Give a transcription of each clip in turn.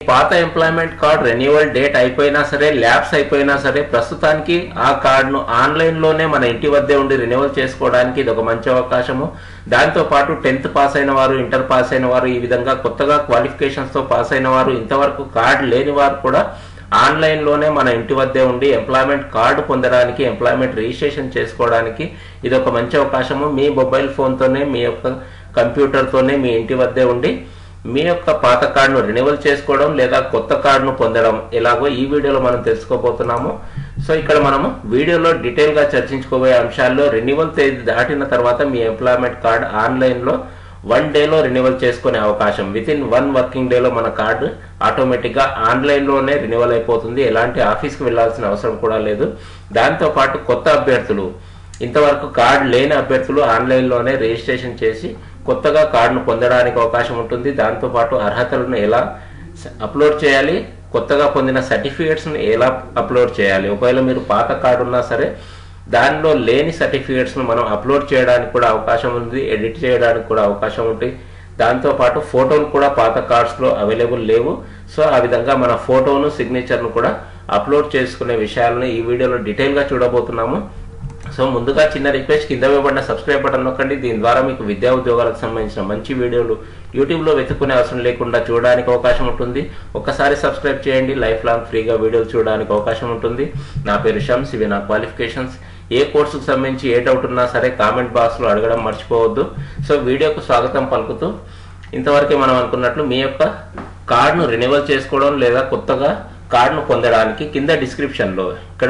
పాత employment card renewal date అయిపోయినా సరే ల్యాబ్స్ అయిపోయినా సరే ప్రస్తుతానికి ఆ కార్డును ఆన్లైన్లోనే మన ఇంటి వద్దే ఉండి రెన్యువల్ చేసుకోవడానికి ఇది ఒక మంచి అవకాశము దాంతో పాటు టెన్త్ పాస్ అయిన వారు ఇంటర్ పాస్ అయిన వారు ఈ విధంగా కొత్తగా క్వాలిఫికేషన్స్తో పాస్ అయిన వారు ఇంతవరకు కార్డు లేని వారు కూడా ఆన్లైన్లోనే మన ఇంటి వద్దే ఉండి ఎంప్లాయ్మెంట్ కార్డు పొందడానికి ఎంప్లాయ్మెంట్ రిజిస్ట్రేషన్ చేసుకోవడానికి ఇది ఒక మంచి అవకాశము మీ మొబైల్ ఫోన్తోనే మీ యొక్క కంప్యూటర్తోనే మీ ఇంటి వద్దే ఉండి మీ యొక్క పాత కార్డును రెన్యువల్ చేసుకోవడం లేదా కొత్త కార్డును పొందడం ఎలాగో ఈ వీడియోలో మనం తెలుసుకోబోతున్నాము సో ఇక్కడ మనము వీడియోలో డీటెయిల్గా చర్చించుకోబోయే అంశాల్లో రెన్యువల్ తేదీ దాటిన తర్వాత మీ ఎంప్లాయ్మెంట్ కార్డ్ ఆన్లైన్లో వన్ డేలో రెన్యువల్ చేసుకునే అవకాశం విత్ ఇన్ వన్ వర్కింగ్ డేలో మన కార్డు ఆటోమేటిక్గా ఆన్లైన్లోనే రెన్యువల్ అయిపోతుంది ఎలాంటి ఆఫీస్కి వెళ్ళాల్సిన అవసరం కూడా లేదు దాంతోపాటు కొత్త అభ్యర్థులు ఇంతవరకు కార్డు లేని అభ్యర్థులు ఆన్లైన్లోనే రిజిస్ట్రేషన్ చేసి కొత్తగా కార్డును పొందడానికి అవకాశం ఉంటుంది దాంతోపాటు అర్హతలను ఎలా అప్లోడ్ చేయాలి కొత్తగా పొందిన సర్టిఫికేట్స్ని ఎలా అప్లోడ్ చేయాలి ఒకవేళ మీరు పాత కార్డు ఉన్నా సరే దానిలో లేని సర్టిఫికేట్స్ను మనం అప్లోడ్ చేయడానికి కూడా అవకాశం ఉంది ఎడిట్ చేయడానికి కూడా అవకాశం ఉంది దాంతోపాటు ఫోటోలు కూడా పాత కార్డ్స్లో అవైలబుల్ లేవు సో ఆ విధంగా మన ఫోటోను సిగ్నేచర్ను కూడా అప్లోడ్ చేసుకునే విషయాలను ఈ వీడియోలో డీటెయిల్గా చూడబోతున్నాము సో ముందుగా చిన్న రిక్వెస్ట్ కింద ఇవ్వబడిన సబ్స్క్రైబ్ బటన్ నొక్కండి దీని ద్వారా మీకు విద్యా ఉద్యోగాలకు సంబంధించిన మంచి వీడియోలు యూట్యూబ్లో వెతుక్కునే అవసరం లేకుండా చూడడానికి అవకాశం ఉంటుంది ఒక్కసారి సబ్స్క్రైబ్ చేయండి లైఫ్ లాంగ్ ఫ్రీగా వీడియోలు చూడడానికి అవకాశం ఉంటుంది నా పేరు షమ్స్ ఇవి నా క్వాలిఫికేషన్స్ ఏ కోర్సుకు సంబంధించి ఏ డౌట్ ఉన్నా సరే కామెంట్ బాక్స్లో అడగడం మర్చిపోవద్దు సో వీడియోకు స్వాగతం పలుకుతూ ఇంతవరకే మనం అనుకున్నట్లు మీ యొక్క కార్డును రెన్యువల్ చేసుకోవడం లేదా కొత్తగా కార్డును పొందడానికి కింద డిస్క్రిప్షన్లో ఇక్కడ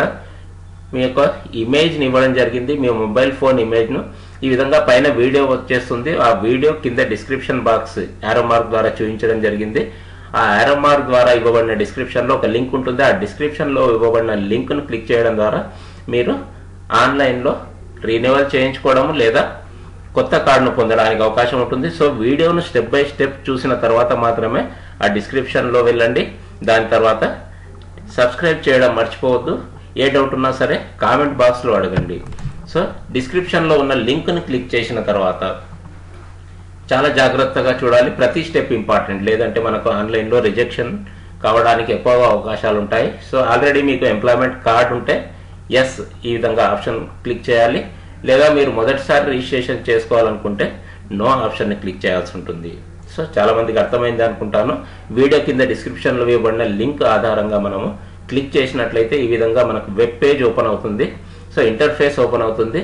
మీ యొక్క ఇమేజ్ని ఇవ్వడం జరిగింది మీ మొబైల్ ఫోన్ ఇమేజ్ను ఈ విధంగా పైన వీడియో వచ్చేస్తుంది ఆ వీడియో కింద డిస్క్రిప్షన్ బాక్స్ యారో మార్క్ ద్వారా చూపించడం జరిగింది ఆ యారో మార్క్ ద్వారా ఇవ్వబడిన డిస్క్రిప్షన్లో ఒక లింక్ ఉంటుంది ఆ డిస్క్రిప్షన్లో ఇవ్వబడిన లింక్ను క్లిక్ చేయడం ద్వారా మీరు ఆన్లైన్లో రీన్యువల్ చేయించుకోవడం లేదా కొత్త కార్డును పొందడానికి అవకాశం ఉంటుంది సో వీడియోను స్టెప్ బై స్టెప్ చూసిన తర్వాత మాత్రమే ఆ డిస్క్రిప్షన్లో వెళ్ళండి దాని తర్వాత సబ్స్క్రైబ్ చేయడం మర్చిపోవద్దు ఏ డౌట్ ఉన్నా సరే కామెంట్ బాక్స్లో అడగండి సో డిస్క్రిప్షన్లో ఉన్న లింక్ని క్లిక్ చేసిన తర్వాత చాలా జాగ్రత్తగా చూడాలి ప్రతి స్టెప్ ఇంపార్టెంట్ లేదంటే మనకు ఆన్లైన్లో రిజెక్షన్ కావడానికి ఎక్కువగా అవకాశాలు ఉంటాయి సో ఆల్రెడీ మీకు ఎంప్లాయ్మెంట్ కార్డ్ ఉంటే ఎస్ ఈ విధంగా ఆప్షన్ క్లిక్ చేయాలి లేదా మీరు మొదటిసారి రిజిస్ట్రేషన్ చేసుకోవాలనుకుంటే నో ఆప్షన్ని క్లిక్ చేయాల్సి ఉంటుంది సో చాలా మందికి అర్థమైంది అనుకుంటాను వీడియో కింద డిస్క్రిప్షన్లో ఇవ్వబడిన లింక్ ఆధారంగా మనము క్లిక్ చేసినట్లయితే ఈ విధంగా మనకు వెబ్ పేజ్ ఓపెన్ అవుతుంది సో ఇంటర్ఫేస్ ఓపెన్ అవుతుంది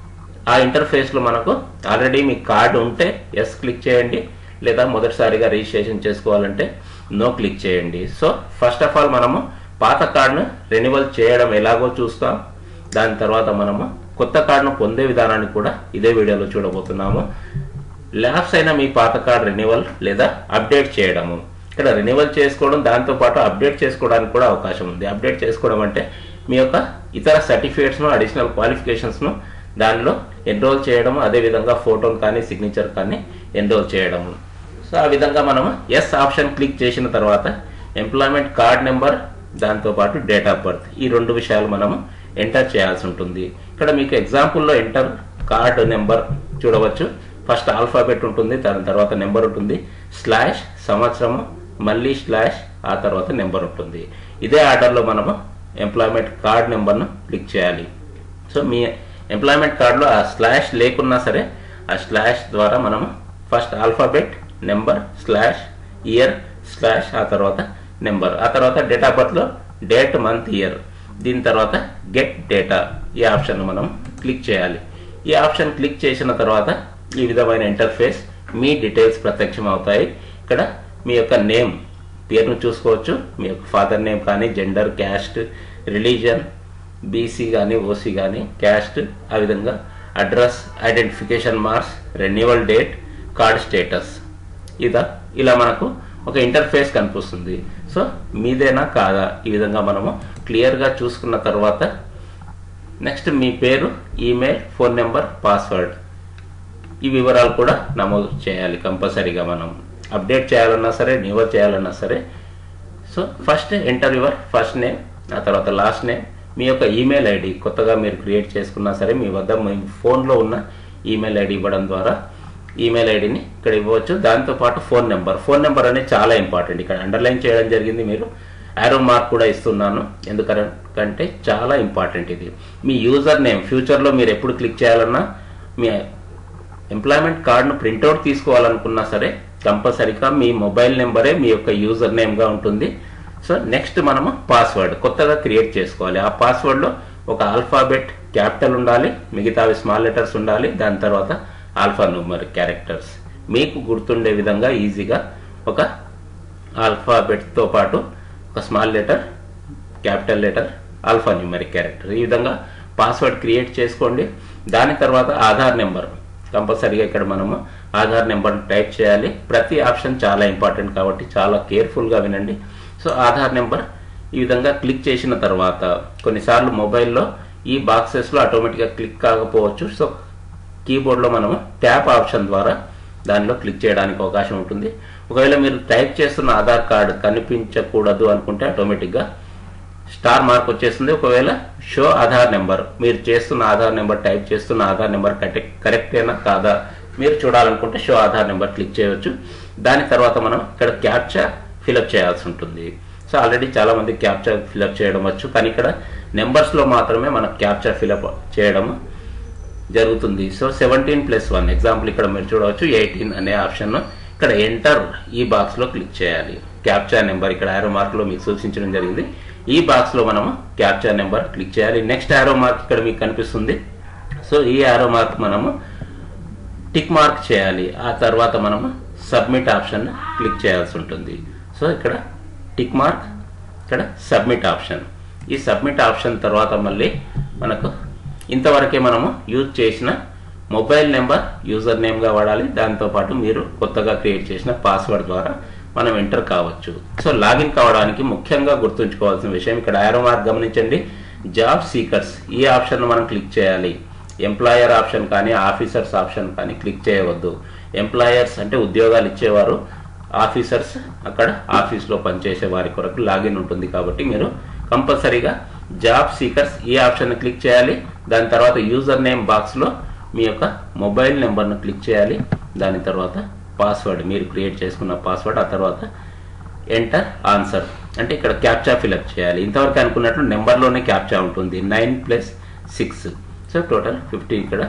ఆ ఇంటర్ఫేస్లో మనకు ఆల్రెడీ మీ కార్డు ఉంటే ఎస్ క్లిక్ చేయండి లేదా మొదటిసారిగా రిజిస్ట్రేషన్ చేసుకోవాలంటే నో క్లిక్ చేయండి సో ఫస్ట్ ఆఫ్ ఆల్ మనము పాత కార్డును రెన్యువల్ చేయడం ఎలాగో చూస్తాం దాని తర్వాత మనము కొత్త కార్డును పొందే విధానాన్ని కూడా ఇదే వీడియోలో చూడబోతున్నాము ల్యాబ్స్ అయిన మీ పాత కార్డు రెన్యువల్ లేదా అప్డేట్ చేయడము ఇక్కడ రెన్యువల్ చేసుకోవడం దాంతోపాటు అప్డేట్ చేసుకోవడానికి కూడా అవకాశం ఉంది అప్డేట్ చేసుకోవడం అంటే మీ యొక్క ఇతర సర్టిఫికేట్స్ను అడిషనల్ క్వాలిఫికేషన్స్ను దానిలో ఎన్రోల్ చేయడం అదేవిధంగా ఫోటోను కానీ సిగ్నేచర్ కానీ ఎన్రోల్ చేయడము సో ఆ విధంగా మనము ఎస్ ఆప్షన్ క్లిక్ చేసిన తర్వాత ఎంప్లాయ్మెంట్ కార్డ్ నెంబర్ దాంతోపాటు డేట్ ఆఫ్ బర్త్ ఈ రెండు విషయాలు మనము ఎంటర్ చేయాల్సి ఉంటుంది ఇక్కడ మీకు ఎగ్జాంపుల్లో ఎంటర్ కార్డ్ నెంబర్ చూడవచ్చు ఫస్ట్ ఆల్ఫాబెట్ ఉంటుంది దాని తర్వాత నెంబర్ ఉంటుంది స్లాష్ సంవత్సరము మళ్ళీ స్లాష్ ఆ తర్వాత నెంబర్ ఉంటుంది ఇదే ఆర్డర్లో మనము ఎంప్లాయ్మెంట్ కార్డ్ నెంబర్ను క్లిక్ చేయాలి సో మీ ఎంప్లాయ్మెంట్ కార్డులో ఆ స్లాష్ లేకున్నా సరే ఆ స్లాష్ ద్వారా మనము first alphabet number slash year slash ఆ తర్వాత నెంబర్ ఆ తర్వాత డేట్ ఆఫ్ బర్త్లో డేట్ మంత్ ఇయర్ దీని తర్వాత గెట్ డేటా ఈ ఆప్షన్ మనం క్లిక్ చేయాలి ఈ ఆప్షన్ క్లిక్ చేసిన తర్వాత ఈ విధమైన ఇంటర్ఫేస్ మీ డీటెయిల్స్ ప్రత్యక్షం అవుతాయి ఇక్కడ మీ యొక్క నేమ్ పేరును చూసుకోవచ్చు మీ యొక్క ఫాదర్ నేమ్ కానీ జెండర్ క్యాస్ట్ రిలీజన్ బీసీ కానీ ఓసీ కానీ క్యాస్ట్ ఆ విధంగా address identification marks renewal date card status ఇదా ఇలా మనకు ఒక ఇంటర్ఫేస్ కనిపిస్తుంది సో మీదేనా కాదా ఈ విధంగా మనము క్లియర్గా చూసుకున్న తర్వాత నెక్స్ట్ మీ పేరు ఈమెయిల్ ఫోన్ నెంబర్ పాస్వర్డ్ ఈ వివరాలు కూడా నమోదు చేయాలి కంపల్సరీగా మనం అప్డేట్ చేయాలన్నా సరే రిన్యూవల్ చేయాలన్నా సరే so first enter your first name ఆ తర్వాత లాస్ట్ నేమ్ మీ యొక్క ఈమెయిల్ ఐడి కొత్తగా మీరు క్రియేట్ చేసుకున్నా సరే మీ వద్ద మీ ఫోన్లో ఉన్న ఈమెయిల్ ఐడి ఇవ్వడం ద్వారా ఈమెయిల్ ఐడిని ఇక్కడ ఇవ్వచ్చు దాంతోపాటు ఫోన్ నెంబర్ ఫోన్ నెంబర్ అనేది చాలా ఇంపార్టెంట్ ఇక్కడ అండర్లైన్ చేయడం జరిగింది మీరు యారో మార్క్ కూడా ఇస్తున్నాను ఎందుకంటే చాలా ఇంపార్టెంట్ ఇది మీ యూజర్ నేమ్ ఫ్యూచర్లో మీరు ఎప్పుడు క్లిక్ చేయాలన్నా మీ ఎంప్లాయ్మెంట్ కార్డును ప్రింట్అవుట్ తీసుకోవాలనుకున్నా సరే కంపల్సరీగా మీ మొబైల్ నెంబరే మీ యొక్క యూజర్ నేమ్గా ఉంటుంది సో నెక్స్ట్ మనము పాస్వర్డ్ కొత్తగా క్రియేట్ చేసుకోవాలి ఆ పాస్వర్డ్లో ఒక ఆల్ఫాబెట్ క్యాపిటల్ ఉండాలి మిగతావి స్మాల్ లెటర్స్ ఉండాలి దాని తర్వాత ఆల్ఫా న్యూమరిక్ క్యారెక్టర్స్ మీకు గుర్తుండే విధంగా ఈజీగా ఒక ఆల్ఫాబెట్తో పాటు ఒక small letter capital letter alphanumeric character ఈ విధంగా పాస్వర్డ్ క్రియేట్ చేసుకోండి దాని తర్వాత ఆధార్ నెంబర్ కంపల్సరీగా ఇక్కడ మనము ఆధార్ నెంబర్ టైప్ చేయాలి ప్రతి ఆప్షన్ చాలా ఇంపార్టెంట్ కాబట్టి చాలా కేర్ఫుల్గా వినండి సో ఆధార్ నెంబర్ ఈ విధంగా క్లిక్ చేసిన తర్వాత కొన్నిసార్లు మొబైల్లో ఈ బాక్సెస్లో ఆటోమేటిక్గా క్లిక్ కాకపోవచ్చు సో కీబోర్డ్లో మనము ట్యాప్ ఆప్షన్ ద్వారా దానిలో క్లిక్ చేయడానికి అవకాశం ఉంటుంది ఒకవేళ మీరు టైప్ చేస్తున్న ఆధార్ కార్డు కనిపించకూడదు అనుకుంటే ఆటోమేటిక్గా స్టార్ మార్క్ వచ్చేస్తుంది ఒకవేళ షో ఆధార్ నెంబర్ మీరు చేస్తున్న ఆధార్ నెంబర్ టైప్ చేస్తున్న ఆధార్ నెంబర్ కరెక్ట్ కరెక్టేనా కాదా మీరు చూడాలనుకుంటే షో ఆధార్ నెంబర్ క్లిక్ చేయవచ్చు దాని తర్వాత మనం ఇక్కడ క్యాప్చా ఫిలప్ చేయాల్సి ఉంటుంది సో ఆల్రెడీ చాలా మంది క్యాప్చా ఫిలప్ చేయడం వచ్చు కానీ ఇక్కడ నెంబర్స్లో మాత్రమే మనం క్యాప్చా ఫిలప్ చేయడం జరుగుతుంది so seventeen plus one example ఇక్కడ మీరు చూడవచ్చు ఎయిటీన్ అనే ఆప్షన్ ఇక్కడ ఎంటర్ ఈ బాక్స్లో క్లిక్ చేయాలి క్యాప్చా నెంబర్ ఇక్కడ ఆరో మార్క్లో మీకు సూచించడం జరిగింది ఈ బాక్స్లో మనము క్యాప్చా నెంబర్ క్లిక్ చేయాలి నెక్స్ట్ ఆరో మార్క్ ఇక్కడ మీకు కనిపిస్తుంది సో ఈ ఆరో మార్క్ మనము టిక్ మార్క్ చేయాలి ఆ తర్వాత మనము సబ్మిట్ ఆప్షన్ క్లిక్ చేయాల్సి ఉంటుంది సో ఇక్కడ టిక్ మార్క్ ఇక్కడ సబ్మిట్ ఆప్షన్ ఈ సబ్మిట్ ఆప్షన్ తర్వాత మళ్ళీ మనకు ఇంతవరకే మనము యూజ్ చేసిన మొబైల్ నెంబర్ యూజర్ నేమ్గా వాడాలి దాంతోపాటు మీరు కొత్తగా క్రియేట్ చేసిన పాస్వర్డ్ ద్వారా మనం ఎంటర్ కావచ్చు సో లాగిన్ కావడానికి ముఖ్యంగా గుర్తుంచుకోవాల్సిన విషయం ఇక్కడ ఆరో మార్క్ గమనించండి జాబ్ సీకర్స్ ఈ ఆప్షన్ మనం క్లిక్ చేయాలి ఎంప్లాయర్ ఆప్షన్ కానీ ఆఫీసర్స్ ఆప్షన్ కానీ క్లిక్ చేయవద్దు ఎంప్లాయర్స్ అంటే ఉద్యోగాలు ఇచ్చేవారు ఆఫీసర్స్ అక్కడ ఆఫీస్లో పనిచేసే వారి కొరకు లాగిన్ ఉంటుంది కాబట్టి మీరు కంపల్సరీగా జాబ్ సీకర్స్ ఈ ఆప్షన్ క్లిక్ చేయాలి దాని తర్వాత యూజర్ నేమ్ బాక్స్లో మీ యొక్క మొబైల్ నెంబర్ను క్లిక్ చేయాలి దాని తర్వాత పాస్వర్డ్ మీరు క్రియేట్ చేసుకున్న పాస్వర్డ్ ఆ తర్వాత ఎంటర్ ఆన్సర్ అంటే ఇక్కడ క్యాప్చా ఫిలప్ చేయాలి ఇంతవరకు అనుకున్నట్లు నెంబర్లోనే క్యాప్చా ఉంటుంది nine plus six so total fifty ఇక్కడ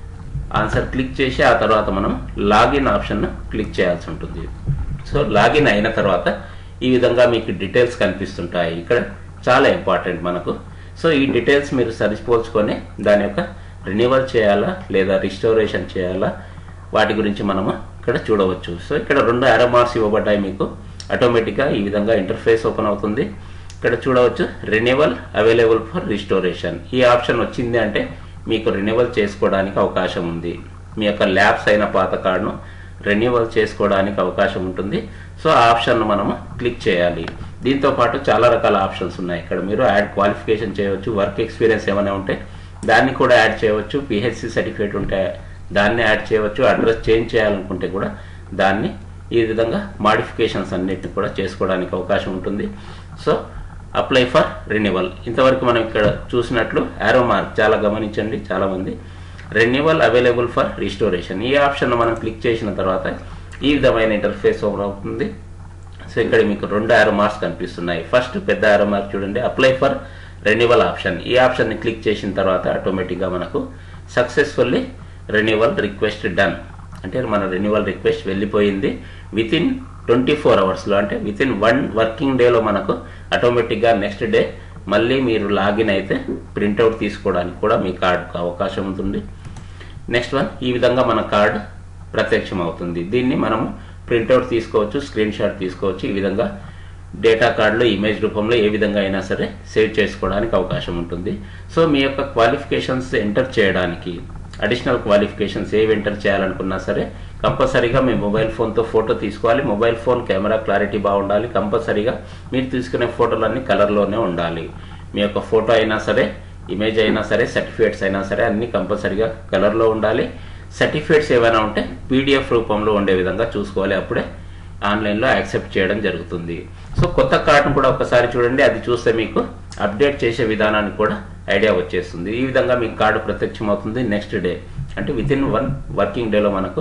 ఆన్సర్ క్లిక్ చేసి ఆ తర్వాత మనం లాగిన్ ఆప్షన్ క్లిక్ చేయాల్సి ఉంటుంది సో లాగిన్ అయిన తర్వాత ఈ విధంగా మీకు డీటెయిల్స్ కనిపిస్తుంటాయి ఇక్కడ చాలా ఇంపార్టెంట్ మనకు సో ఈ డీటెయిల్స్ మీరు సరిపోల్చుకొని దాని యొక్క రెన్యువల్ చేయాలా లేదా రిస్టోరేషన్ చేయాలా వాటి గురించి మనము ఇక్కడ చూడవచ్చు సో ఇక్కడ రెండు యారో మార్క్స్ ఇవ్వబడ్డాయి మీకు ఆటోమేటిక్గా ఈ విధంగా ఇంటర్ఫేస్ ఓపెన్ అవుతుంది ఇక్కడ చూడవచ్చు రెన్యువల్ అవైలబుల్ ఫర్ రిస్టోరేషన్ ఈ ఆప్షన్ వచ్చింది అంటే మీకు రెన్యువల్ చేసుకోవడానికి అవకాశం ఉంది మీ యొక్క ల్యాబ్స్ అయిన పాత కార్డును రెన్యువల్ చేసుకోవడానికి అవకాశం ఉంటుంది సో ఆ ఆప్షన్ మనము క్లిక్ చేయాలి దీంతో పాటు చాలా రకాల ఆప్షన్స్ ఉన్నాయి ఇక్కడ మీరు యాడ్ క్వాలిఫికేషన్ చేయవచ్చు వర్క్ ఎక్స్పీరియన్స్ ఏమైనా ఉంటే దాన్ని కూడా యాడ్ చేయవచ్చు పిహెచ్సి సర్టిఫికేట్ ఉంటే దాన్ని యాడ్ చేయవచ్చు అడ్రస్ చేంజ్ చేయాలనుకుంటే కూడా దాన్ని ఈ విధంగా మాడిఫికేషన్స్ అన్నిటిని కూడా చేసుకోవడానికి అవకాశం ఉంటుంది సో అప్లై ఫర్ రెన్యువల్ ఇంతవరకు మనం ఇక్కడ చూసినట్లు యారో మార్క్ చాలా గమనించండి చాలామంది రెన్యువల్ అవైలబుల్ ఫర్ రిస్టోరేషన్ ఈ ఆప్షన్ మనం క్లిక్ చేసిన తర్వాత ఈ విధమైన ఇంటర్ఫేస్ ఓపెన్ అవుతుంది సో ఇక్కడ మీకు రెండు యారో మార్క్స్ కనిపిస్తున్నాయి ఫస్ట్ పెద్ద యారో మార్క్ చూడండి అప్లై ఫర్ రెన్యువల్ ఆప్షన్ ఈ ఆప్షన్ని క్లిక్ చేసిన తర్వాత ఆటోమేటిక్గా మనకు సక్సెస్ఫుల్లీ రెన్యువల్ రిక్వెస్ట్ డన్ అంటే మన రెన్యువల్ రిక్వెస్ట్ వెళ్ళిపోయింది విత్ ఇన్ ట్వంటీ ఫోర్ అవర్స్లో అంటే విత్ ఇన్ వన్ వర్కింగ్ డేలో మనకు ఆటోమేటిక్గా నెక్స్ట్ డే మళ్ళీ మీరు లాగిన్ అయితే ప్రింట్అవుట్ తీసుకోవడానికి కూడా మీ కార్డుకు అవకాశం ఉంటుంది నెక్స్ట్ వన్ ఈ విధంగా మన కార్డు ప్రత్యక్షం అవుతుంది దీన్ని మనము ప్రింట్అవుట్ తీసుకోవచ్చు స్క్రీన్ షాట్ తీసుకోవచ్చు ఈ విధంగా డేటా కార్డులో ఇమేజ్ రూపంలో ఏ విధంగా అయినా సరే సేవ్ చేసుకోవడానికి అవకాశం ఉంటుంది సో మీ యొక్క క్వాలిఫికేషన్స్ ఎంటర్ చేయడానికి అడిషనల్ క్వాలిఫికేషన్స్ ఏవి ఎంటర్ చేయాలనుకున్నా సరే కంపల్సరీగా మీ మొబైల్ ఫోన్తో ఫోటో తీసుకోవాలి మొబైల్ ఫోన్ కెమెరా క్లారిటీ బాగుండాలి కంపల్సరీగా మీరు తీసుకునే ఫోటోలన్నీ కలర్లోనే ఉండాలి మీ యొక్క ఫోటో అయినా సరే ఇమేజ్ అయినా సరే సర్టిఫికేట్స్ అయినా సరే అన్ని కంపల్సరీగా కలర్లో ఉండాలి సర్టిఫికేట్స్ ఏమైనా ఉంటే పీడిఎఫ్ రూపంలో ఉండే విధంగా చూసుకోవాలి అప్పుడే ఆన్లైన్లో యాక్సెప్ట్ చేయడం జరుగుతుంది సో కొత్త కార్డును కూడా ఒకసారి చూడండి అది చూస్తే మీకు అప్డేట్ చేసే విధానానికి కూడా ఐడియా వచ్చేస్తుంది ఈ విధంగా మీకు కార్డు ప్రత్యక్షం అవుతుంది నెక్స్ట్ డే అంటే విత్ ఇన్ వన్ వర్కింగ్ డేలో మనకు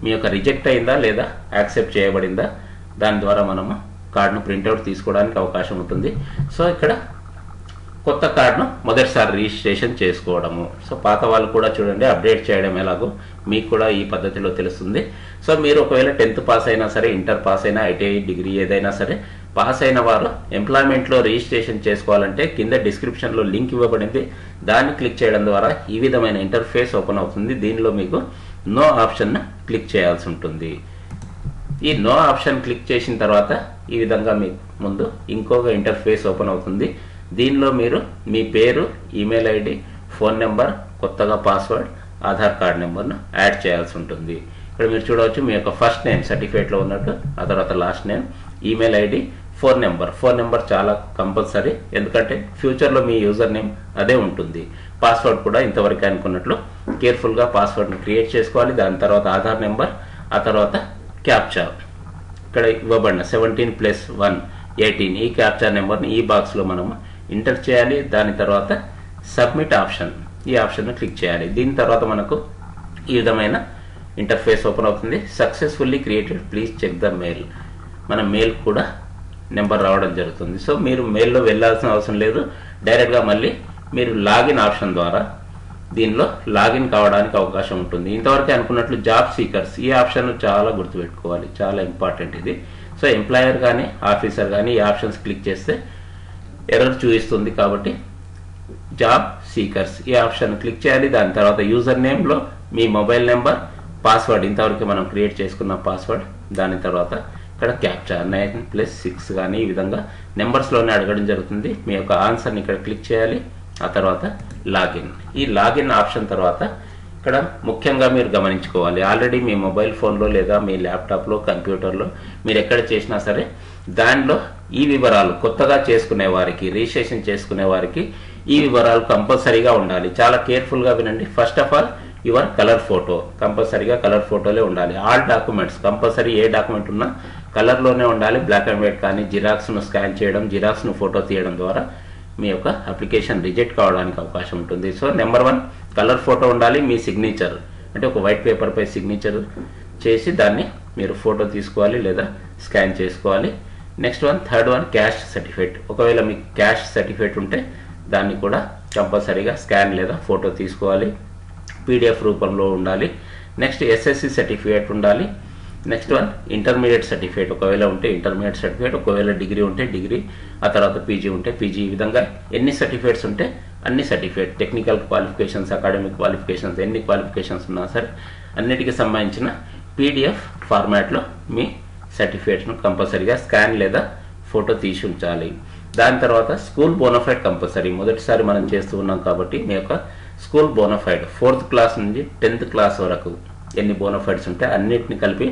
మీ యొక్క రిజెక్ట్ అయిందా లేదా యాక్సెప్ట్ చేయబడిందా దాని ద్వారా మనము కార్డును ప్రింట్అవుట్ తీసుకోవడానికి అవకాశం ఉంటుంది సో ఇక్కడ కొత్త కార్డును మొదటిసారి రిజిస్ట్రేషన్ చేసుకోవడము సో పాత వాళ్ళు కూడా చూడండి అప్డేట్ చేయడం ఎలాగో మీకు కూడా ఈ పద్ధతిలో తెలుస్తుంది సో మీరు ఒకవేళ టెన్త్ పాస్ అయినా సరే ఇంటర్ పాస్ అయినా ఐటీఐ డిగ్రీ ఏదైనా సరే పాస్ అయిన వారు ఎంప్లాయ్మెంట్లో రిజిస్ట్రేషన్ చేసుకోవాలంటే కింద డిస్క్రిప్షన్లో లింక్ ఇవ్వబడింది దాన్ని క్లిక్ చేయడం ద్వారా ఈ విధమైన ఇంటర్ఫేస్ ఓపెన్ అవుతుంది దీనిలో మీకు నో ఆప్షన్ క్లిక్ చేయాల్సి ఉంటుంది ఈ నో ఆప్షన్ క్లిక్ చేసిన తర్వాత ఈ విధంగా మీ ముందు ఇంకొక ఇంటర్ఫేస్ ఓపెన్ అవుతుంది దీనిలో మీరు మీ పేరు ఈమెయిల్ ఐడి ఫోన్ నెంబర్ కొత్తగా పాస్వర్డ్ ఆధార్ కార్డ్ నెంబర్ను యాడ్ చేయాల్సి ఉంటుంది ఇక్కడ మీరు చూడవచ్చు మీ యొక్క ఫస్ట్ నేమ్ సర్టిఫికేట్లో ఉన్నట్టు ఆ తర్వాత last name email ID phone number phone number చాలా కంపల్సరీ ఎందుకంటే ఫ్యూచర్లో మీ యూజర్ నేమ్ అదే ఉంటుంది పాస్వర్డ్ కూడా ఇంతవరకు అనుకున్నట్లు కేర్ఫుల్గా పాస్వర్డ్ని క్రియేట్ చేసుకోవాలి దాని తర్వాత ఆధార్ నెంబర్ ఆ తర్వాత క్యాప్చా ఇక్కడ ఇవ్వబడిన సెవెంటీన్ ప్లస్ వన్ ఎయిటీన్ ఈ క్యాప్చా నెంబర్ని ఈ బాక్స్లో మనము ఎంటర్ చేయాలి దాని తర్వాత సబ్మిట్ ఆప్షన్ ఈ ఆప్షన్ను క్లిక్ చేయాలి దీని తర్వాత మనకు ఈ విధమైన ఇంటర్ఫేస్ ఓపెన్ అవుతుంది successfully created please check the mail మన మెయిల్ కూడా నెంబర్ రావడం జరుగుతుంది సో మీరు మెయిల్లో వెళ్ళాల్సిన అవసరం లేదు డైరెక్ట్గా మళ్ళీ మీరు లాగిన్ ఆప్షన్ ద్వారా దీనిలో లాగిన్ కావడానికి అవకాశం ఉంటుంది ఇంతవరకు అనుకున్నట్లు జాబ్ సీకర్స్ ఈ ఆప్షన్ చాలా గుర్తుపెట్టుకోవాలి చాలా ఇంపార్టెంట్ ఇది సో ఎంప్లాయర్ కానీ ఆఫీసర్ కానీ ఈ ఆప్షన్స్ క్లిక్ చేస్తే ఎర్రర్ చూపిస్తుంది కాబట్టి జాబ్ సీకర్స్ ఈ ఆప్షన్ క్లిక్ చేయాలి దాని తర్వాత యూజర్ నేమ్లో మీ మొబైల్ నెంబర్ పాస్వర్డ్ ఇంతవరకు మనం క్రియేట్ చేసుకున్న పాస్వర్డ్ దాని తర్వాత ఇక్కడ క్యాప్చర్ నైన్ ప్లస్ సిక్స్ కానీ ఈ విధంగా నెంబర్స్లోనే అడగడం జరుగుతుంది మీ యొక్క ఆన్సర్ని ఇక్కడ క్లిక్ చేయాలి ఆ తర్వాత లాగిన్ ఈ లాగిన్ ఆప్షన్ తర్వాత ఇక్కడ ముఖ్యంగా మీరు గమనించుకోవాలి ఆల్రెడీ మీ మొబైల్ ఫోన్లో లేదా మీ ల్యాప్టాప్లో కంప్యూటర్లో మీరు ఎక్కడ చేసినా సరే దానిలో ఈ వివరాలు కొత్తగా చేసుకునే వారికి రిజిస్ట్రేషన్ చేసుకునే వారికి ఈ వివరాలు కంపల్సరీగా ఉండాలి చాలా కేర్ఫుల్గా వినండి first of all your colour photo కంపల్సరీగా కలర్ ఫోటోలే ఉండాలి ఆల్ డాక్యుమెంట్స్ కంపల్సరీ ఏ డాక్యుమెంట్ ఉన్నా కలర్లోనే ఉండాలి బ్లాక్ అండ్ వైట్ కానీ జిరాక్స్ను స్కాన్ చేయడం జిరాక్స్ను ఫోటో తీయడం ద్వారా మీ యొక్క అప్లికేషన్ రిజెక్ట్ కావడానికి అవకాశం ఉంటుంది so number one colour photo ఉండాలి మీ సిగ్నేచర్ అంటే ఒక వైట్ పేపర్పై సిగ్నేచర్ చేసి దాన్ని మీరు ఫోటో తీసుకోవాలి లేదా స్కాన్ చేసుకోవాలి next one third one caste certificate ఒకవేళ మీకు క్యాష్ సర్టిఫికేట్ ఉంటే దాన్ని కూడా కంపల్సరీగా స్కాన్ లేదా ఫోటో తీసుకోవాలి పీడిఎఫ్ రూపంలో ఉండాలి నెక్స్ట్ ఎస్ఎస్సి సర్టిఫికేట్ ఉండాలి నెక్స్ట్ వన్ ఇంటర్మీడియట్ సర్టిఫికేట్ ఒకవేళ ఉంటే ఇంటర్మీడియట్ సర్టిఫికేట్ ఒకవేళ డిగ్రీ ఉంటే డిగ్రీ ఆ తర్వాత పీజీ ఉంటే పీజీ ఈ విధంగా ఎన్ని సర్టిఫికేట్స్ ఉంటే అన్ని certificate technical qualifications academic qualifications ఎన్ని క్వాలిఫికేషన్స్ ఉన్నా సరే అన్నిటికీ సంబంధించిన పీడిఎఫ్ ఫార్మాట్లో మీ సర్టిఫికేట్ను కంపల్సరీగా స్కాన్ లేదా ఫోటో తీసి ఉంచాలి దాని తర్వాత స్కూల్ బోనఫైడ్ కంపల్సరీ మొదటిసారి మనం చేస్తూ ఉన్నాం కాబట్టి మీ యొక్క స్కూల్ బోనఫైడ్ ఫోర్త్ క్లాస్ నుంచి టెన్త్ క్లాస్ వరకు ఎన్ని బోనఫైడ్స్ ఉంటే అన్నిటిని కలిపి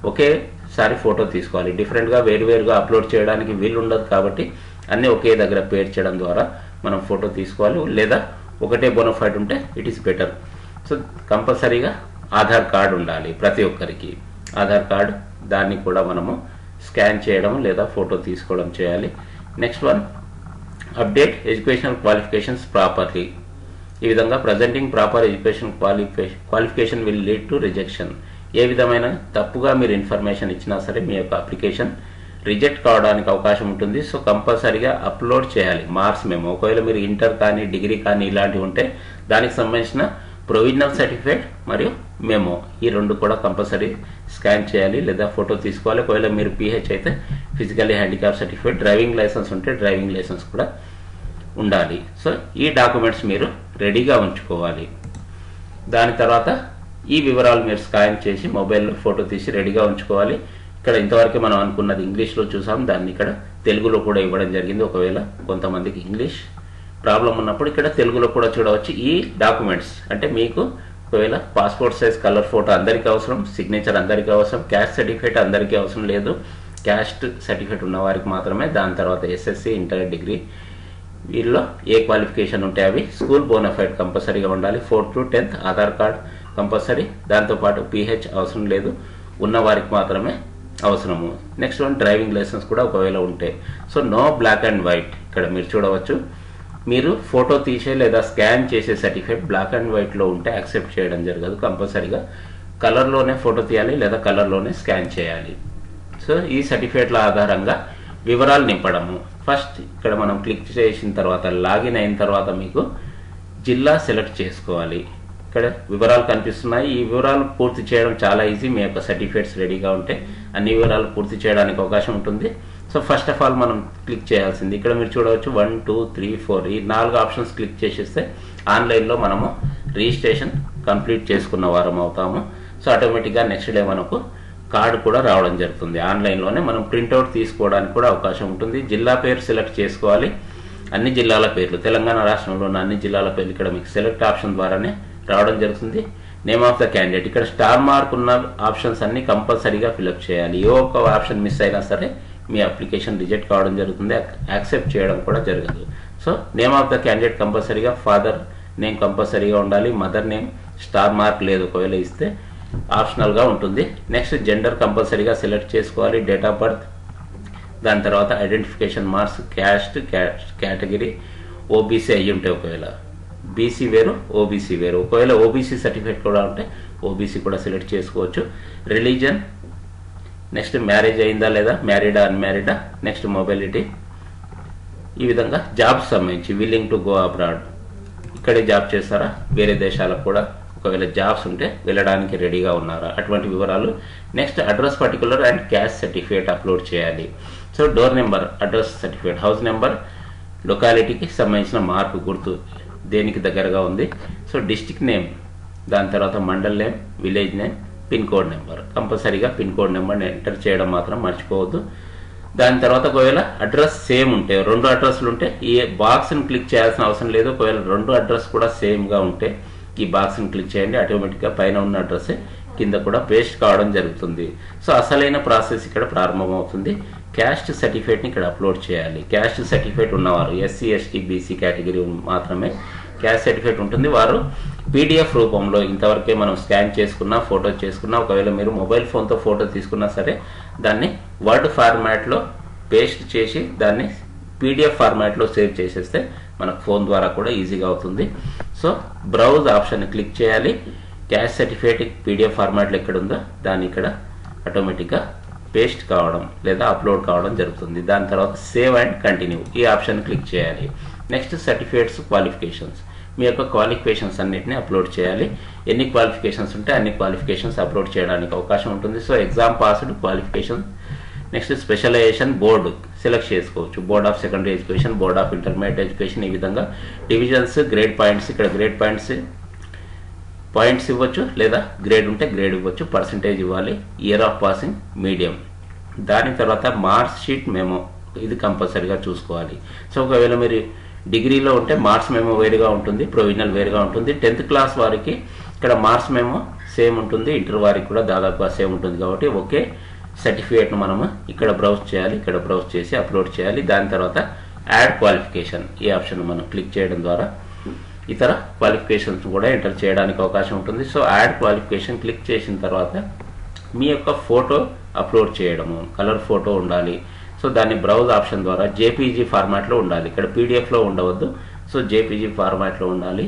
ఒకేసారి ఫోటో తీసుకోవాలి డిఫరెంట్గా వేరువేరుగా అప్లోడ్ చేయడానికి వీలు ఉండదు కాబట్టి అన్నీ ఒకే దగ్గర పేర్ చేయడం ద్వారా మనం ఫోటో తీసుకోవాలి లేదా ఒకటే బోనఫైడ్ ఉంటే ఇట్ ఈస్ బెటర్ సో కంపల్సరీగా ఆధార్ కార్డు ఉండాలి ప్రతి ఒక్కరికి ఆధార్ కార్డు దాన్ని కూడా మనము స్కాన్ చేయడం లేదా ఫోటో తీసుకోవడం చేయాలి next one update educational qualifications properly ఈ విధంగా presenting proper education qualification qualification will lead to rejection ఏ విధమైన తప్పుగా మీరు ఇన్ఫర్మేషన్ ఇచ్చినా సరే మీ యొక్క అప్లికేషన్ రిజెక్ట్ కావడానికి అవకాశం ఉంటుంది సో కంపల్సరీగా అప్లోడ్ చేయాలి మార్క్స్ మేము ఒకవేళ మీరు ఇంటర్ కానీ డిగ్రీ కానీ ఇలాంటివి ఉంటే దానికి సంబంధించిన ప్రొవిజనల్ సర్టిఫికేట్ మరియు మెమో ఈ రెండు కూడా కంపల్సరీ స్కాన్ చేయాలి లేదా ఫోటో తీసుకోవాలి ఒకవేళ మీరు పిహెచ్ అయితే physically handicap certificate driving licence ఉంటే డ్రైవింగ్ లైసెన్స్ కూడా ఉండాలి సో ఈ డాక్యుమెంట్స్ మీరు రెడీగా ఉంచుకోవాలి దాని తర్వాత ఈ వివరాలు మీరు స్కాన్ చేసి మొబైల్లో ఫోటో తీసి రెడీగా ఉంచుకోవాలి ఇక్కడ ఇంతవరకు మనం అనుకున్నది ఇంగ్లీష్లో చూసాం దాన్ని ఇక్కడ తెలుగులో కూడా ఇవ్వడం జరిగింది ఒకవేళ కొంతమందికి ఇంగ్లీష్ ప్రాబ్లం ఉన్నప్పుడు ఇక్కడ తెలుగులో కూడా చూడవచ్చు ఈ డాక్యుమెంట్స్ అంటే మీకు ఒకవేళ పాస్పోర్ట్ సైజ్ కలర్ ఫోటో అందరికీ అవసరం సిగ్నేచర్ అందరికీ అవసరం క్యాస్ట్ సర్టిఫికేట్ అందరికీ అవసరం లేదు క్యాస్ట్ సర్టిఫికేట్ ఉన్న వారికి మాత్రమే దాని తర్వాత ఎస్ఎస్సి ఇంటర్ డిగ్రీ వీళ్ళలో ఏ క్వాలిఫికేషన్ ఉంటే అవి స్కూల్ బోనఫైడ్ కంపల్సరీగా ఉండాలి fourth to tenth Aadhaar card compulsory దాంతోపాటు పీహెచ్ అవసరం లేదు ఉన్న వారికి మాత్రమే అవసరము నెక్స్ట్ వన్ డ్రైవింగ్ లైసెన్స్ కూడా ఒకవేళ ఉంటే so no black and white ఇక్కడ మీరు చూడవచ్చు మీరు ఫోటో తీసే లేదా స్కాన్ చేసే సర్టిఫికేట్ బ్లాక్ అండ్ వైట్లో ఉంటే యాక్సెప్ట్ చేయడం జరగదు కంపల్సరీగా కలర్లోనే ఫోటో తీయాలి లేదా కలర్లోనే స్కాన్ చేయాలి సో ఈ సర్టిఫికేట్ల ఆధారంగా వివరాలు నింపడము ఫస్ట్ ఇక్కడ మనం క్లిక్ చేసిన తర్వాత లాగిన్ అయిన తర్వాత మీకు జిల్లా సెలెక్ట్ చేసుకోవాలి ఇక్కడ వివరాలు కనిపిస్తున్నాయి ఈ వివరాలు పూర్తి చేయడం చాలా ఈజీ మీ యొక్క సర్టిఫికేట్స్ రెడీగా ఉంటే అన్ని వివరాలు పూర్తి చేయడానికి అవకాశం ఉంటుంది సో ఫస్ట్ ఆఫ్ ఆల్ మనం క్లిక్ చేయాల్సింది ఇక్కడ మీరు చూడవచ్చు వన్ టూ త్రీ ఫోర్ ఈ నాలుగు ఆప్షన్స్ క్లిక్ చేసేస్తే ఆన్లైన్లో మనము రిజిస్ట్రేషన్ కంప్లీట్ చేసుకున్న వారం అవుతాము సో ఆటోమేటిక్గా నెక్స్ట్ డే మనకు కార్డు కూడా రావడం జరుగుతుంది ఆన్లైన్లోనే మనం ప్రింట్అవుట్ తీసుకోవడానికి కూడా అవకాశం ఉంటుంది జిల్లా పేరు సెలెక్ట్ చేసుకోవాలి అన్ని జిల్లాల పేర్లు తెలంగాణ రాష్ట్రంలో ఉన్న అన్ని జిల్లాల పేర్లు ఇక్కడ మీకు సెలెక్ట్ ఆప్షన్ ద్వారానే రావడం జరుగుతుంది నేమ్ ఆఫ్ ద క్యాండిడేట్ ఇక్కడ స్టార్ మార్క్ ఉన్న ఆప్షన్స్ అన్ని కంపల్సరీగా ఫిలప్ చేయాలి ఏ ఒక్క ఆప్షన్ మిస్ అయినా సరే మీ అప్లికేషన్ రిజెక్ట్ కావడం జరుగుతుంది యాక్సెప్ట్ చేయడం కూడా జరగదు so name of the candidate కంపల్సరీగా ఫాదర్ నేమ్ కంపల్సరీగా ఉండాలి మదర్ నేమ్ స్టార్ మార్క్ లేదు ఒకవేళ ఇస్తే ఆప్షనల్గా ఉంటుంది నెక్స్ట్ జెండర్ కంపల్సరీగా సెలెక్ట్ చేసుకోవాలి డేట్ ఆఫ్ బర్త్ దాని తర్వాత identification marks caste category OBC అయ్యి ఉంటాయి ఒకవేళ బీసీ వేరు ఓబీసీ వేరు ఒకవేళ ఓబీసీ సర్టిఫికేట్ కూడా ఉంటే ఓబీసీ కూడా సెలెక్ట్ చేసుకోవచ్చు రిలీజన్ నెక్స్ట్ మ్యారేజ్ అయిందా లేదా మ్యారీడా అన్మ్యారీడా నెక్స్ట్ మొబిలిటీ ఈ విధంగా జాబ్స్ సంబంధించి విల్లింగ్ టు గో అబ్రాడ్ ఇక్కడే జాబ్ చేస్తారా వేరే దేశాలకు కూడా ఒకవేళ జాబ్స్ ఉంటే వెళ్ళడానికి రెడీగా ఉన్నారా అటువంటి వివరాలు next address particular and caste certificate upload చేయాలి so door number address certificate house number లొకాలిటీకి సంబంధించిన మార్పు గుర్తు దేనికి దగ్గరగా ఉంది సో డిస్టిక్ నేమ్ దాని తర్వాత mandal name village name pin code number కంపల్సరీగా పిన్ కోడ్ నెంబర్ని ఎంటర్ చేయడం మాత్రం మర్చిపోవద్దు దాని తర్వాత ఒకవేళ అడ్రస్ సేమ్ ఉంటే రెండు అడ్రస్లు ఉంటే ఈ బాక్స్ని క్లిక్ చేయాల్సిన అవసరం లేదు ఒకవేళ రెండు అడ్రస్ కూడా సేమ్గా ఉంటే ఈ బాక్స్ని క్లిక్ చేయండి ఆటోమేటిక్గా పైన ఉన్న అడ్రస్ కింద కూడా పేస్ట్ కావడం జరుగుతుంది సో అసలైన ప్రాసెస్ ఇక్కడ ప్రారంభమవుతుంది క్యాస్ట్ సర్టిఫికేట్ని ఇక్కడ అప్లోడ్ చేయాలి క్యాస్ట్ సర్టిఫికేట్ ఉన్నవారు ఎస్సీ ఎస్టీ బీసీ కేటగిరీ మాత్రమే క్యాస్ట్ సర్టిఫికేట్ ఉంటుంది వారు పీడిఎఫ్ రూపంలో ఇంతవరకే మనం స్కాన్ చేసుకున్నా ఫోటో చేసుకున్నా ఒకవేళ మీరు మొబైల్ ఫోన్తో ఫోటో తీసుకున్నా సరే దాన్ని వర్డ్ ఫార్మాట్లో పేస్ట్ చేసి దాన్ని పీడిఎఫ్ ఫార్మాట్లో సేవ్ చేసేస్తే మనకు ఫోన్ ద్వారా కూడా ఈజీగా అవుతుంది సో బ్రౌజ్ ఆప్షన్ క్లిక్ చేయాలి క్యాష్ సర్టిఫికేట్ పీడిఎఫ్ ఫార్మాట్లో ఎక్కడ ఉందో దాన్ని ఇక్కడ ఆటోమేటిక్గా పేస్ట్ కావడం లేదా అప్లోడ్ కావడం జరుగుతుంది దాని తర్వాత సేవ్ అండ్ కంటిన్యూ ఈ ఆప్షన్ క్లిక్ చేయాలి నెక్స్ట్ సర్టిఫికేట్స్ క్వాలిఫికేషన్స్ మీ యొక్క క్వాలిఫికేషన్స్ అన్నిటిని అప్లోడ్ చేయాలి ఎన్ని క్వాలిఫికేషన్స్ ఉంటే అన్ని క్వాలిఫికేషన్స్ అప్లోడ్ చేయడానికి అవకాశం ఉంటుంది so exam passed qualification next specialization board select చేసుకోవచ్చు board of secondary education board of intermediate education ఈ విధంగా డివిజన్స్ గ్రేడ్ పాయింట్స్ ఇక్కడ గ్రేడ్ పాయింట్స్ పాయింట్స్ ఇవ్వచ్చు లేదా గ్రేడ్ ఉంటే గ్రేడ్ ఇవ్వచ్చు పర్సంటేజ్ ఇవ్వాలి ఇయర్ ఆఫ్ పాసింగ్ మీడియం దాని తర్వాత మార్క్స్ షీట్ మెమో ఇది కంపల్సరీగా చూసుకోవాలి సో ఒకవేళ మీరు డిగ్రీలో ఉంటే మార్క్స్ మెమో వేరుగా ఉంటుంది ప్రొవిజనల్ వేరుగా ఉంటుంది టెన్త్ క్లాస్ వారికి ఇక్కడ మార్క్స్ మెమో సేమ్ ఉంటుంది ఇంటర్ వారికి కూడా దాదాపుగా సేమ్ ఉంటుంది కాబట్టి ఒకే సర్టిఫికేట్ను మనము ఇక్కడ బ్రౌజ్ చేయాలి ఇక్కడ బ్రౌజ్ చేసి అప్లోడ్ చేయాలి దాని తర్వాత యాడ్ క్వాలిఫికేషన్ ఈ ఆప్షన్ మనం క్లిక్ చేయడం ద్వారా ఇతర క్వాలిఫికేషన్స్ కూడా ఎంటర్ చేయడానికి అవకాశం ఉంటుంది సో యాడ్ క్వాలిఫికేషన్ క్లిక్ చేసిన తర్వాత మీ యొక్క ఫోటో అప్లోడ్ చేయడము కలర్ ఫోటో ఉండాలి సో దాన్ని బ్రౌజ్ ఆప్షన్ ద్వారా జేపీజీ ఫార్మాట్లో ఉండాలి ఇక్కడ పీడిఎఫ్లో ఉండవద్దు సో జేపీజీ ఫార్మాట్లో ఉండాలి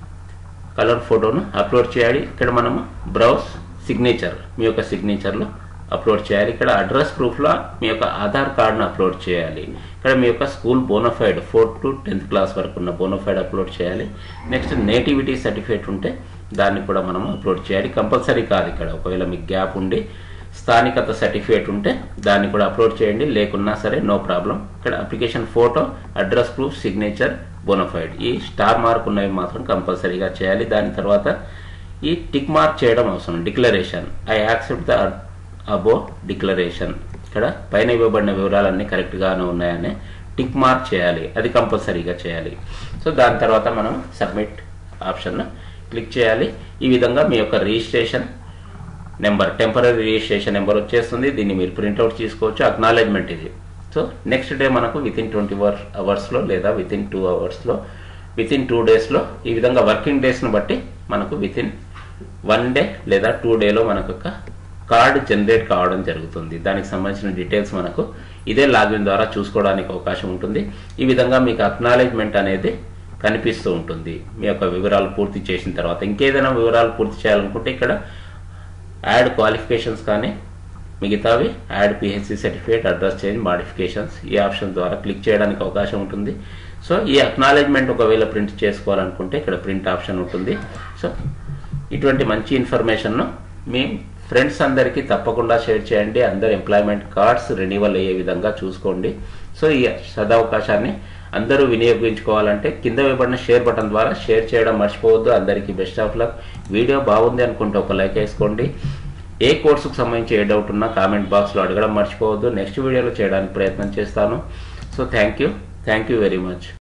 కలర్ ఫోటోను అప్లోడ్ చేయాలి ఇక్కడ మనము బ్రౌజ్ సిగ్నేచర్ మీ యొక్క సిగ్నేచర్లో అప్లోడ్ చేయాలి ఇక్కడ అడ్రస్ ప్రూఫ్లో మీ యొక్క ఆధార్ కార్డును అప్లోడ్ చేయాలి ఇక్కడ మీ యొక్క school bonafide fourth to tenth class వరకు ఉన్న బోనఫైడ్ అప్లోడ్ చేయాలి నెక్స్ట్ నేటివిటీ సర్టిఫికేట్ ఉంటే దాన్ని కూడా మనం అప్లోడ్ చేయాలి కంపల్సరీ కాదు ఇక్కడ ఒకవేళ మీకు గ్యాప్ ఉండి స్థానికత సర్టిఫికేట్ ఉంటే దాన్ని కూడా అప్లోడ్ చేయండి లేకున్నా సరే నో ప్రాబ్లం ఇక్కడ application photo address proof signature bonafide ఈ స్టార్ మార్క్ ఉన్నవి మాత్రం కంపల్సరీగా చేయాలి దాని తర్వాత ఈ టిక్ మార్క్ చేయడం అవసరం declaration I accept the above declaration ఇక్కడ పైన ఇవ్వబడిన వివరాలన్నీ కరెక్ట్గానే ఉన్నాయని టిక్ మార్క్ చేయాలి అది కంపల్సరీగా చేయాలి సో దాని తర్వాత మనం సబ్మిట్ ఆప్షన్ క్లిక్ చేయాలి ఈ విధంగా మీ యొక్క registration number temporary registration number వచ్చేస్తుంది దీన్ని మీరు ప్రింట్అవుట్ తీసుకోవచ్చు అక్నాలెడ్జ్మెంట్ ఇది సో నెక్స్ట్ డే మనకు విత్ ఇన్ ట్వంటీ ఫోర్ అవర్స్లో లేదా విత్ ఇన్ టూ అవర్స్లో విత్ ఇన్ టూ డేస్లో ఈ విధంగా వర్కింగ్ డేస్ను బట్టి మనకు విత్ ఇన్ వన్ డే లేదా టూ డేలో మనకు ఒక కార్డ్ జనరేట్ కావడం జరుగుతుంది దానికి సంబంధించిన డీటెయిల్స్ మనకు ఇదే లాగిన్ ద్వారా చూసుకోవడానికి అవకాశం ఉంటుంది ఈ విధంగా మీకు అక్నాలెడ్జ్మెంట్ అనేది కనిపిస్తూ ఉంటుంది మీ యొక్క వివరాలు పూర్తి చేసిన తర్వాత ఇంకేదైనా వివరాలు పూర్తి చేయాలనుకుంటే ఇక్కడ యాడ్ క్వాలిఫికేషన్స్ కానీ మిగతావి add PHC certificate address change modifications ఈ ఆప్షన్ ద్వారా క్లిక్ చేయడానికి అవకాశం ఉంటుంది సో ఈ అక్నాలెడ్జ్మెంట్ ఒకవేళ ప్రింట్ చేసుకోవాలనుకుంటే ఇక్కడ ప్రింట్ ఆప్షన్ ఉంటుంది సో ఇటువంటి మంచి ఇన్ఫర్మేషన్ను మీ ఫ్రెండ్స్ అందరికీ తప్పకుండా షేర్ చేయండి అందరు ఎంప్లాయ్మెంట్ కార్డ్స్ రెన్యువల్ అయ్యే విధంగా చూసుకోండి సో ఈ సదవకాశాన్ని అందరూ వినియోగించుకోవాలంటే కింద ఇవ్వబడిన షేర్ బటన్ ద్వారా షేర్ చేయడం మర్చిపోవద్దు అందరికీ బెస్ట్ ఆఫ్ లక్ వీడియో బాగుంది అనుకుంటే ఒక లైక్ వేసుకోండి ఏ కోర్సుకు సంబంధించి ఏ డౌట్ ఉన్నా కామెంట్ బాక్స్లో అడగడం మర్చిపోవద్దు నెక్స్ట్ వీడియోలో చేయడానికి ప్రయత్నం చేస్తాను so thank you thank you very much